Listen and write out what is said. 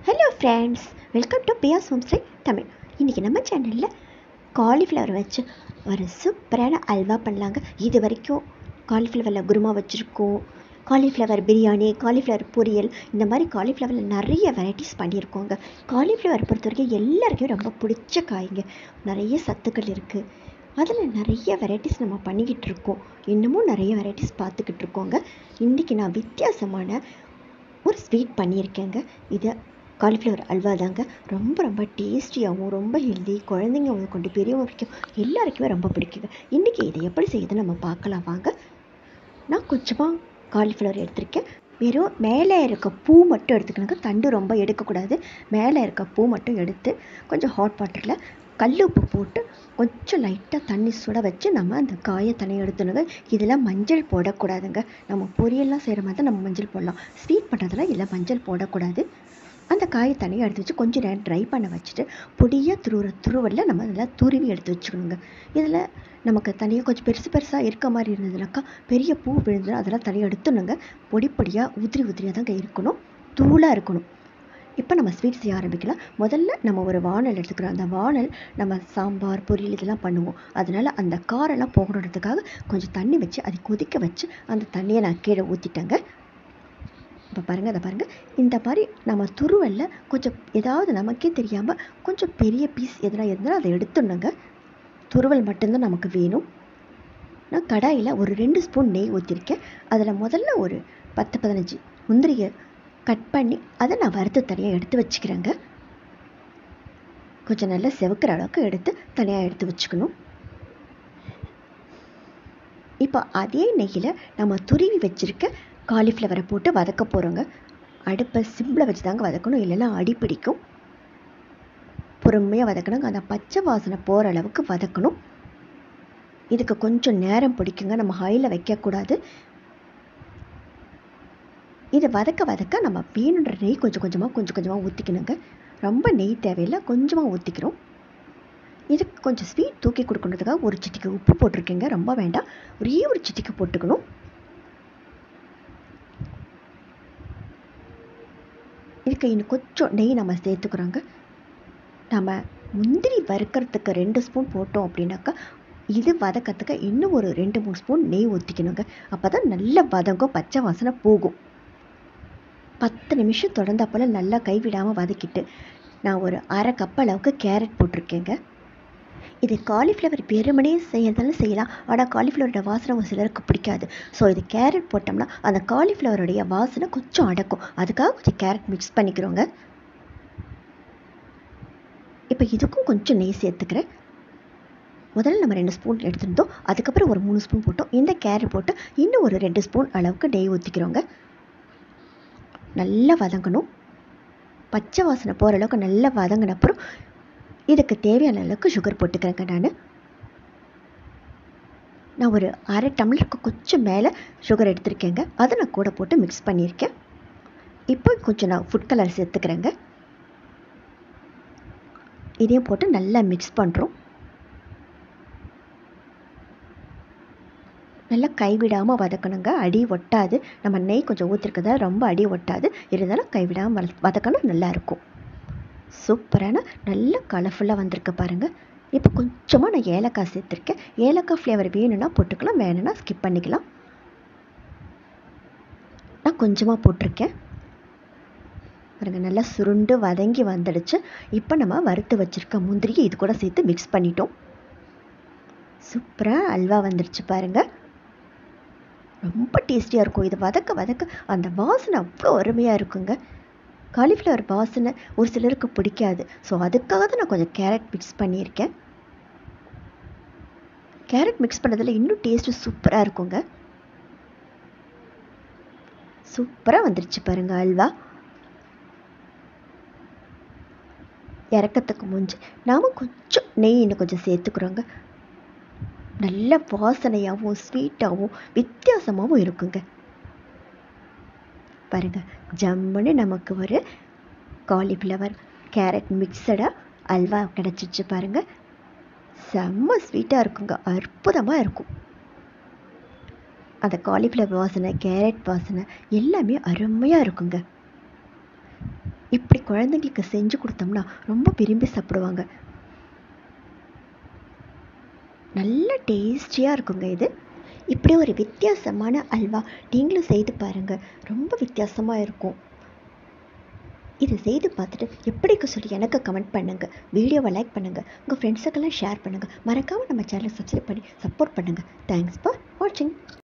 hello friends welcome to Piya's home stay Tamil இன்றைக்கி நம்ம சேனலில் காலிஃப்ளவர் வச்சு ஒரு சூப்பரான அல்வா பண்ணலாங்க இது வரைக்கும் காலிஃப்ளவரில் குருமா வச்சுருக்கோம் காலிஃப்ளவர் பிரியாணி காலிஃப்ளவர் பொரியல் இந்த மாதிரி காலிஃப்ளவரில் நிறைய வெரைட்டிஸ் பண்ணியிருக்கோங்க காலிஃப்ளவர் பொறுத்த வரைக்கும் எல்லாருக்குமே ரொம்ப பிடிச்ச காய்ங்க நிறைய சத்துக்கள் இருக்குது அதில் நிறைய வெரைட்டிஸ் நம்ம பண்ணிக்கிட்டு இருக்கோம் இன்னமும் நிறைய வெரைட்டிஸ் பார்த்துக்கிட்டு இருக்கோங்க இன்றைக்கி நான் வித்தியாசமான ஒரு ஸ்வீட் பண்ணியிருக்கேங்க இது காலிஃப்ளவர் அல்வா தாங்க ரொம்ப ரொம்ப டேஸ்டியாகவும் ரொம்ப ஹெல்தி குழந்தைங்க முதல் கொண்டு பெரியவங்க வரைக்கும் எல்லாருக்குமே ரொம்ப பிடிக்குங்க இன்றைக்கி இதை எப்படி செய்யுது நம்ம பார்க்கலாம் வாங்க நான் கொஞ்சமாக காலிஃப்ளவர் எடுத்திருக்கேன் வெறும் மேலே இருக்க பூ மட்டும் எடுத்துக்கணுங்க தண்டு ரொம்ப எடுக்கக்கூடாது மேலே இருக்க பூ மட்டும் எடுத்து கொஞ்சம் ஹாட் வாட்டரில் கல் உப்பு போட்டு கொஞ்சம் லைட்டாக தண்ணி சுட வச்சு நம்ம அந்த காயை தனியாக எடுத்துணுங்க இதில் மஞ்சள் போடக்கூடாதுங்க நம்ம பொரியல்லாம் செய்கிற மாதிரி தான் நம்ம மஞ்சள் போடலாம் ஸ்வீட் பண்ணுறதுல இதில் மஞ்சள் போடக்கூடாது அந்த காயை தனியாக எடுத்து வச்சு கொஞ்சம் நேரம் ட்ரை பண்ண வச்சுட்டு பொடியாக துருவுற துருவலில் நம்ம அதில் துருவி எடுத்து வச்சுக்கணுங்க இதில் நமக்கு தனியாக கொஞ்சம் பெருசு பெருசாக இருக்க மாதிரி இருந்ததுனாக்கா பெரிய பூ விழுந்துடும் அதெல்லாம் தனியாக எடுத்துணுங்க பொடி பொடியாக உதிரி உதிரியாக தாங்க இருக்கணும் தூளாக இருக்கணும் இப்போ நம்ம ஸ்வீட் செய்ய ஆரம்பிக்கலாம் முதல்ல நம்ம ஒரு வானல் எடுத்துக்கிறோம் அந்த வானல் நம்ம சாம்பார் பொரியல் இதெல்லாம் பண்ணுவோம் அதனால் அந்த காரெல்லாம் போகணுன்றதுக்காக கொஞ்சம் தண்ணி வச்சு அதை கொதிக்க வச்சு அந்த தண்ணியை நான் கீழே ஊற்றிட்டேங்க இப்போ பாருங்கள் அதை பாருங்கள் இந்த மாதிரி நம்ம துருவல்ல கொஞ்சம் ஏதாவது நமக்கே தெரியாமல் கொஞ்சம் பெரிய பீஸ் எதனா இருந்தாலும் அதை எடுத்துடணுங்க துருவல் மட்டும்தான் நமக்கு வேணும் நான் கடாயில் ஒரு ரெண்டு ஸ்பூன் நெய் ஊற்றிருக்கேன் அதில் முதல்ல ஒரு பத்து பதினஞ்சு முந்திரியை கட் பண்ணி அதை நான் வறுத்து தனியாக எடுத்து வச்சுக்கிறேங்க கொஞ்சம் நல்லா செவக்கிற அளவுக்கு எடுத்து தனியாக எடுத்து வச்சுக்கணும் இப்போ அதே நெய்யில் நம்ம துருவி வச்சுருக்க காலிஃப்ளவரை போட்டு வதக்க போகிறோங்க அடுப்பை சிம்பிளை வச்சு தாங்க வதக்கணும் இல்லைன்னா அடி பிடிக்கும் பொறுமையாக வதக்கணுங்க அந்த பச்சை வாசனை போகிற அளவுக்கு வதக்கணும் இதுக்கு கொஞ்சம் நேரம் பிடிக்குங்க நம்ம ஹையில் வைக்கக்கூடாது இதை வதக்க வதக்க நம்ம வேணுன்ற நெய் கொஞ்சம் கொஞ்சமாக கொஞ்சம் கொஞ்சமாக ஊற்றிக்கணுங்க ரொம்ப நெய் தேவையில்லை கொஞ்சமாக ஊற்றிக்கிறோம் இதுக்கு கொஞ்சம் ஸ்வீட் தூக்கி கொடுக்கணுன்றதுக்காக ஒரு சிட்டிக்கு உப்பு போட்டிருக்கேங்க ரொம்ப வேண்டாம் ஒரே ஒரு சிட்டிக்கு போட்டுக்கணும் இதுக்கு இன்னும் கொஞ்சம் நெய் நம்ம சேர்த்துக்கிறோங்க நம்ம முந்திரி வறுக்கிறதுக்கு ரெண்டு ஸ்பூன் போட்டோம் அப்படின்னாக்கா இது வதக்கிறதுக்கு இன்னும் ஒரு ரெண்டு மூணு ஸ்பூன் நெய் ஊற்றிக்கணுங்க அப்போ தான் நல்ல வதங்கும் பச்சை வாசனை போகும் பத்து நிமிஷம் தொடர்ந்த போல் நல்லா கைவிடாமல் வதக்கிட்டு நான் ஒரு அரை கப் அளவுக்கு கேரட் போட்டிருக்கேங்க இது காலிஃப்ளவர் வெறுமனே செய்யறதாலும் செய்யலாம் ஆனால் காலிஃப்ளவரோட வாசனை ஒரு சிலருக்கு பிடிக்காது ஸோ இது கேரட் போட்டோம்னா அந்த காலிஃப்ளவருடைய வாசனை கொஞ்சம் அடக்கும் அதுக்காக கொஞ்சம் கேரட் மிக்ஸ் பண்ணிக்கிறோங்க இப்போ இதுக்கும் கொஞ்சம் நெய் சேர்த்துக்கிறேன் முதல்ல நம்ம ரெண்டு ஸ்பூன் எடுத்திருந்தோம் அதுக்கப்புறம் ஒரு மூணு ஸ்பூன் போட்டோம் இந்த கேரட் போட்டு இன்னும் ஒரு ரெண்டு ஸ்பூன் அளவுக்கு நெய் ஊற்றிக்கிறோங்க நல்லா வதங்கணும் பச்சை வாசனை போகிற அளவுக்கு நல்லா வதங்கின அப்புறம் இதுக்கு தேவையான அளவுக்கு சுகர் போட்டுக்கிறேங்க நான் நான் ஒரு அரை டம்ளருக்கு கொஞ்சம் மேலே சுகர் எடுத்திருக்கேங்க அதை நான் கூட போட்டு மிக்ஸ் பண்ணியிருக்கேன் இப்போ கொஞ்சம் நான் ஃபுட் கலர் சேர்த்துக்கிறேங்க இதையும் போட்டு நல்லா மிக்ஸ் பண்ணுறோம் நல்லா கைவிடாமல் வதக்கணுங்க அடி ஒட்டாது நம்ம நெய் கொஞ்சம் ஊற்றிருக்கதா ரொம்ப அடி ஒட்டாது இருந்தாலும் கைவிடாமல் வதக்கணும் நல்லாயிருக்கும் சூப்பரான நல்ல கலர்ஃபுல்லாக வந்திருக்கு பாருங்கள் இப்போ கொஞ்சமாக நான் ஏலக்காய் சேர்த்துருக்கேன் ஏலக்காய் ஃப்ளேவர் வேணும்னா போட்டுக்கலாம் வேணும்னா ஸ்கிப் பண்ணிக்கலாம் நான் கொஞ்சமாக போட்டிருக்கேன் பாருங்க நல்லா சுருண்டு வதங்கி வந்துடுச்சு இப்போ நம்ம வறுத்து வச்சுருக்க முந்திரியை இது கூட சேர்த்து மிக்ஸ் பண்ணிட்டோம் சூப்பராக அல்வா வந்துடுச்சு பாருங்கள் ரொம்ப டேஸ்டியாக இருக்கும் இது வதக்க வதக்க அந்த வாசனை அவ்வளோ அருமையாக இருக்குங்க காலிஃப்ளவர் வாசனை ஒரு சிலருக்கு பிடிக்காது ஸோ அதுக்காக தான் நான் கொஞ்சம் கேரட் மிக்ஸ் பண்ணியிருக்கேன் கேரட் மிக்ஸ் பண்ணதில் இன்னும் டேஸ்ட்டு சூப்பராக இருக்குங்க சூப்பராக வந்துருச்சு பாருங்கள் அல்வா இறக்கத்துக்கு முஞ்சி நாம் கொஞ்சம் நெய் இன்னும் கொஞ்சம் சேர்த்துக்கிறோங்க நல்ல வாசனையாகவும் ஸ்வீட்டாகவும் வித்தியாசமாகவும் இருக்குங்க பாருங்கள் ஜம்முன்னு நமக்கு ஒரு காலிஃப்ளவர் கேரட் மிக்சடாக அல்வா கிடச்சிச்சு பாருங்கள் செம்ம ஸ்வீட்டாக இருக்குங்க அற்புதமாக இருக்கும் அந்த காலிஃப்ளவர் வாசனை கேரட் வாசனை எல்லாமே அருமையாக இருக்குங்க இப்படி குழந்தைங்களுக்கு செஞ்சு கொடுத்தோம்னா ரொம்ப விரும்பி சாப்பிடுவாங்க நல்ல டேஸ்டியாக இருக்குங்க இது இப்படி ஒரு வித்தியாசமான அல்வா நீங்களும் செய்து பாருங்கள் ரொம்ப வித்தியாசமாக இருக்கும் இதை செய்து பார்த்துட்டு எப்படிக்கு சொல்லி எனக்கு கமெண்ட் பண்ணுங்கள் வீடியோவை லைக் பண்ணுங்கள் உங்கள் ஃப்ரெண்ட்ஸுக்கெல்லாம் ஷேர் பண்ணுங்கள் மறக்காமல் நம்ம சேனலை சப்ஸ்கிரைப் பண்ணி சப்போர்ட் பண்ணுங்கள் தேங்க்ஸ் ஃபார் வாட்சிங்